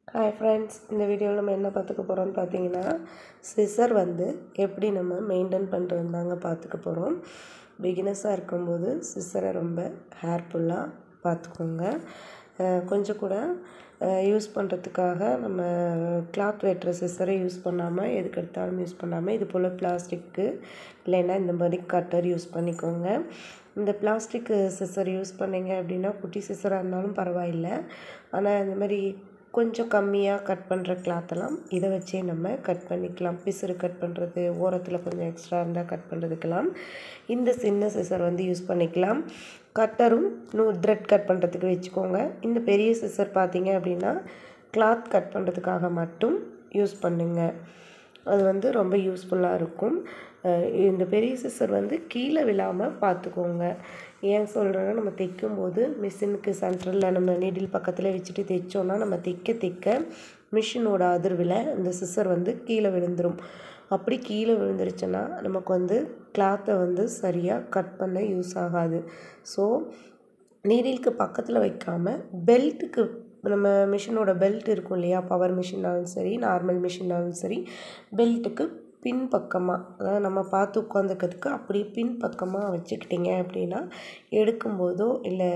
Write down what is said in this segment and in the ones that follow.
hi friends இந்த வீடியோவில் நம்ம என்ன பார்த்துக்க போகிறோம்னு பார்த்தீங்கன்னா சிசர் வந்து எப்படி நம்ம மெயின்டைன் பண்ணுறது தாங்க பார்த்துக்க போகிறோம் பிகினஸாக இருக்கும்போது சிசரை ரொம்ப ஹேர்ஃபுல்லாக பார்த்துக்கோங்க அஹ் கொஞ்சம் கூட யூஸ் பண்ணுறதுக்காக நம்ம கிளாத் வெட்டுற சிசரை யூஸ் பண்ணாமல் எதுக்கு எடுத்தாலும் யூஸ் பண்ணாமல் இது போல் பிளாஸ்டிக்கு இல்லைன்னா இந்த மாதிரி கட்டர் யூஸ் பண்ணிக்கோங்க இந்த பிளாஸ்டிக் சிசர் யூஸ் பண்ணீங்க அப்படின்னா குட்டி சிசராக இருந்தாலும் பரவாயில்லை ஆனால் இந்த மாதிரி கொஞ்சம் கம்மியாக கட் பண்ணுற கிளாத்தெல்லாம் இதை வச்சே நம்ம கட் பண்ணிக்கலாம் பிசுறு கட் பண்ணுறது ஓரத்தில் கொஞ்சம் எக்ஸ்ட்ரா இருந்தால் கட் பண்ணுறதுக்கெல்லாம் இந்த சின்ன சிசர் வந்து யூஸ் பண்ணிக்கலாம் கட்டரும் நூ த்ரெட் கட் பண்ணுறதுக்கு வச்சுக்கோங்க இந்த பெரிய சிசர் பார்த்தீங்க அப்படின்னா கிளாத் கட் பண்ணுறதுக்காக மட்டும் யூஸ் பண்ணுங்கள் அது வந்து ரொம்ப யூஸ்ஃபுல்லாக இருக்கும் அஹ் இந்த பெரிய சிசர் வந்து கீழே விழாமல் பார்த்துக்கோங்க ஏன் சொல்கிறேன்னா நம்ம தைக்கும்போது மிஷினுக்கு சென்டரில் நம்ம நீடில் பக்கத்தில் வச்சுட்டு தைச்சோன்னா நம்ம தைக்க தைக்க மிஷினோட அதிர்வில் இந்த சிசர் வந்து கீழே விழுந்துடும் அப்படி கீழே விழுந்துருச்சுன்னா நமக்கு வந்து கிளாத்தை வந்து சரியாக கட் பண்ண யூஸ் ஆகாது ஸோ நீடிலுக்கு பக்கத்தில் வைக்காமல் பெல்ட்டுக்கு நம்ம மிஷினோட பெல்ட் இருக்கும் இல்லையா பவர் மிஷினாலும் சரி நார்மல் மிஷினாலும் சரி பெல்ட்டுக்கு பின் பக்கமாக அதாவது நம்ம பார்த்து உட்காந்துக்கிறதுக்கு அப்படியே பின் பக்கமாக வச்சுக்கிட்டிங்க அப்படின்னா எடுக்கும்போதோ இல்லை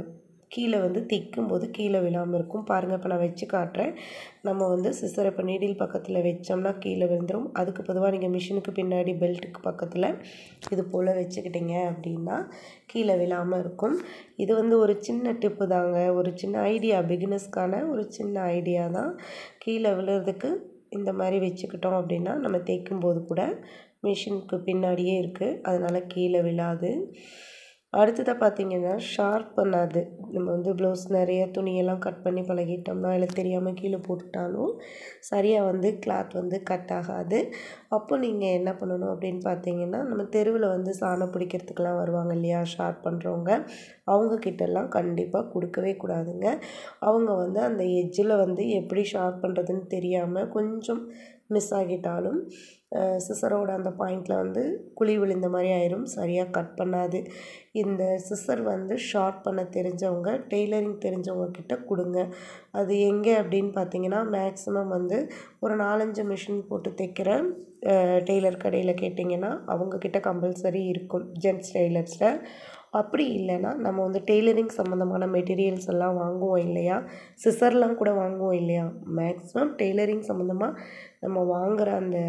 கீழே வந்து தைக்கும்போது கீழே விழாமல் இருக்கும் பாருங்கள் இப்போ நான் வச்சு காட்டுறேன் நம்ம வந்து சிசர் இப்போ நீடில் பக்கத்தில் வச்சோம்னா கீழே விழுந்துடும் அதுக்கு பொதுவாக நீங்கள் மிஷினுக்கு பின்னாடி பெல்ட்டுக்கு பக்கத்தில் இது போல் வச்சுக்கிட்டிங்க அப்படின்னா கீழே விழாமல் இருக்கும் இது வந்து ஒரு சின்ன டிப்பு தாங்க ஒரு சின்ன ஐடியா பிகினஸ்க்கான ஒரு சின்ன ஐடியா தான் கீழே விழுறதுக்கு இந்த மாதிரி வச்சுக்கிட்டோம் அப்படின்னா நம்ம தைக்கும்போது கூட மிஷினுக்கு பின்னாடியே இருக்குது அதனால் கீழே விழாது அடுத்ததாக பார்த்தீங்கன்னா ஷார்ப் பண்ணாது நம்ம வந்து ப்ளவுஸ் நிறைய துணியெல்லாம் கட் பண்ணி பழகிட்டோம்னா இல்லை தெரியாமல் கீழே போட்டுட்டாலும் சரியாக வந்து கிளாத் வந்து கட் ஆகாது அப்போ நீங்கள் என்ன பண்ணணும் அப்படின்னு பார்த்தீங்கன்னா நம்ம தெருவில் வந்து சாணம் பிடிக்கிறதுக்கெலாம் வருவாங்க இல்லையா ஷார்ப் பண்ணுறவங்க அவங்கக்கிட்டலாம் கண்டிப்பாக கொடுக்கவே கூடாதுங்க அவங்க வந்து அந்த எட்ஜில் வந்து எப்படி ஷார்ப் பண்ணுறதுன்னு தெரியாமல் கொஞ்சம் மிஸ் ஆகிட்டாலும் சிசரோட அந்த பாயிண்டில் வந்து குழி விழுந்த மாதிரி ஆயிரும் சரியாக கட் பண்ணாது இந்த சிசர் வந்து ஷார்ட் பண்ண தெரிஞ்சவங்க டெய்லரிங் தெரிஞ்சவங்க கிட்ட கொடுங்க அது எங்கே அப்படின்னு பார்த்தீங்கன்னா மேக்ஸிமம் வந்து ஒரு நாலஞ்சு மிஷின் போட்டு தைக்கிற டெய்லர் கடையில் கேட்டிங்கன்னா அவங்கக்கிட்ட கம்பல்சரி இருக்கும் ஜென்ட்ஸ் டெய்லர்ஸில் அப்படி இல்லைன்னா நம்ம வந்து டெய்லரிங் சம்மந்தமான மெட்டீரியல்ஸ் எல்லாம் வாங்குவோம் இல்லையா சிசர்லாம் கூட வாங்குவோம் இல்லையா மேக்ஸிமம் டெய்லரிங் சம்மந்தமாக நம்ம வாங்குகிற அந்த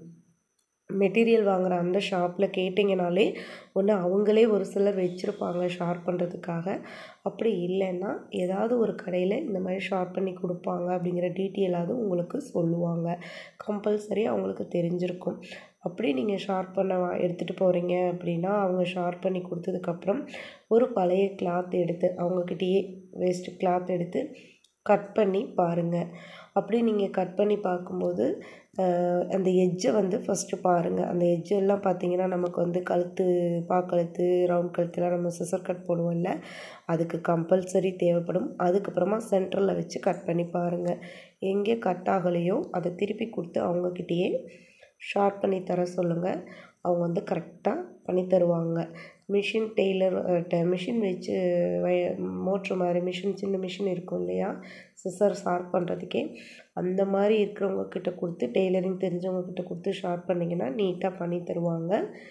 மெட்டீரியல் வாங்குகிற அந்த ஷாப்பில் கேட்டிங்கனாலே ஒன்று அவங்களே ஒரு சிலர் வச்சுருப்பாங்க ஷார்ப் பண்ணுறதுக்காக அப்படி இல்லைன்னா ஏதாவது ஒரு கடையில் இந்த மாதிரி ஷார்ப் பண்ணி கொடுப்பாங்க அப்படிங்கிற டீட்டெயிலாவது உங்களுக்கு சொல்லுவாங்க கம்பல்சரி அவங்களுக்கு தெரிஞ்சிருக்கும் அப்படி நீங்கள் ஷார்ப் பண்ண எடுத்துகிட்டு போகிறீங்க அப்படின்னா அவங்க ஷார்ப் பண்ணி கொடுத்ததுக்கப்புறம் ஒரு பழைய கிளாத் எடுத்து அவங்கக்கிட்டேயே வேஸ்ட்டு கிளாத் எடுத்து கட் பண்ணி பாருங்கள் அப்படி நீங்கள் கட் பண்ணி பார்க்கும்போது அந்த எட்ஜை வந்து ஃபஸ்ட்டு பாருங்கள் அந்த எட்ஜெல்லாம் பார்த்தீங்கன்னா நமக்கு வந்து கழுத்து பாக்கழுத்து ரவுண்ட் கழுத்துலாம் நம்ம சிசர் கட் போடுவோம்ல அதுக்கு கம்பல்சரி தேவைப்படும் அதுக்கப்புறமா சென்டரில் வச்சு கட் பண்ணி பாருங்கள் எங்கே கட் ஆகலையோ அதை திருப்பி கொடுத்து அவங்கக்கிட்டேயே ஷார்ப் பண்ணி தர சொல்லுங்கள் அவங்க வந்து கரெக்டாக பண்ணி தருவாங்க மிஷின் டெய்லர் மிஷின் வச்சு வய மோட்ரு மாதிரி மிஷின் சின்ன மிஷின் இருக்கும் இல்லையா சிசர் ஷார்ப் பண்ணுறதுக்கே அந்த மாதிரி இருக்கிறவங்க கிட்ட கொடுத்து டெய்லரிங் தெரிஞ்சவங்க கிட்ட கொடுத்து ஷார்ப் பண்ணிங்கன்னா நீட்டாக பண்ணி தருவாங்க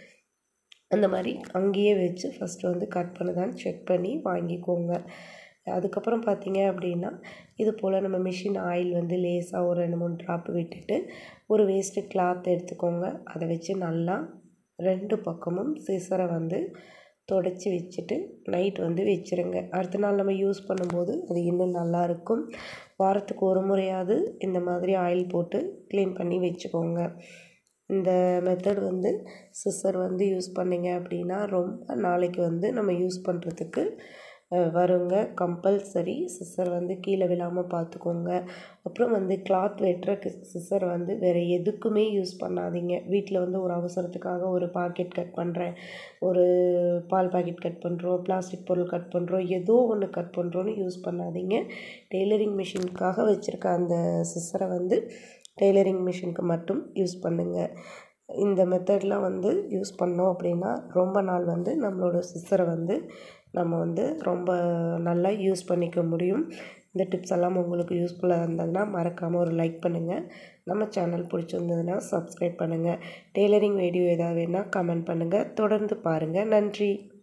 அந்த மாதிரி அங்கேயே வச்சு ஃபஸ்ட்டு வந்து கட் பண்ணுதான்னு செக் பண்ணி வாங்கிக்கோங்க அதுக்கப்புறம் பார்த்தீங்க அப்படின்னா இது போல் நம்ம மிஷின் ஆயில் வந்து லேசாக ஒரு ரெண்டு மூணு ட்ராப் விட்டுட்டு ஒரு வேஸ்ட்டு கிளாத் எடுத்துக்கோங்க அதை வச்சு நல்லா ரெண்டு பக்கமும் சிசரை வந்து தொடச்சி வச்சுட்டு நைட் வந்து வச்சுருங்க அடுத்த நாள் நம்ம யூஸ் பண்ணும்போது அது இன்னும் நல்லாயிருக்கும் வாரத்துக்கு ஒரு முறையாவது இந்த மாதிரி ஆயில் போட்டு க்ளீன் பண்ணி வச்சுக்கோங்க இந்த மெத்தட் வந்து சிசர் வந்து யூஸ் பண்ணிங்க அப்படின்னா ரொம்ப நாளைக்கு வந்து நம்ம யூஸ் பண்ணுறதுக்கு வருங்க கம்பல்சரி சிசர் வந்து கீழே விழாமல் பார்த்துக்கோங்க அப்புறம் வந்து கிளாத் வெட்டுற சிசர் வந்து வேறு எதுக்குமே யூஸ் பண்ணாதீங்க வீட்டில் வந்து ஒரு அவசரத்துக்காக ஒரு பாக்கெட் கட் பண்ணுறேன் ஒரு பால் பாக்கெட் கட் பண்ணுறோம் பிளாஸ்டிக் பொருள் கட் பண்ணுறோம் ஏதோ ஒன்று கட் பண்ணுறோன்னு யூஸ் பண்ணாதீங்க டெய்லரிங் மிஷினுக்காக வச்சுருக்க அந்த சிசரை வந்து டெய்லரிங் மிஷினுக்கு மட்டும் யூஸ் பண்ணுங்கள் இந்த மெத்தட்லாம் வந்து யூஸ் பண்ணோம் அப்படின்னா ரொம்ப நாள் வந்து நம்மளோட சிசரை வந்து நம்ம வந்து ரொம்ப நல்லா யூஸ் பண்ணிக்க முடியும் இந்த டிப்ஸ் எல்லாம் உங்களுக்கு யூஸ்ஃபுல்லாக இருந்ததுன்னா மறக்காமல் ஒரு லைக் பண்ணுங்கள் நம்ம சேனல் பிடிச்சிருந்ததுன்னா சப்ஸ்கிரைப் பண்ணுங்கள் டெய்லரிங் வீடியோ ஏதாவது வேணால் கமெண்ட் பண்ணுங்கள் தொடர்ந்து பாருங்கள் நன்றி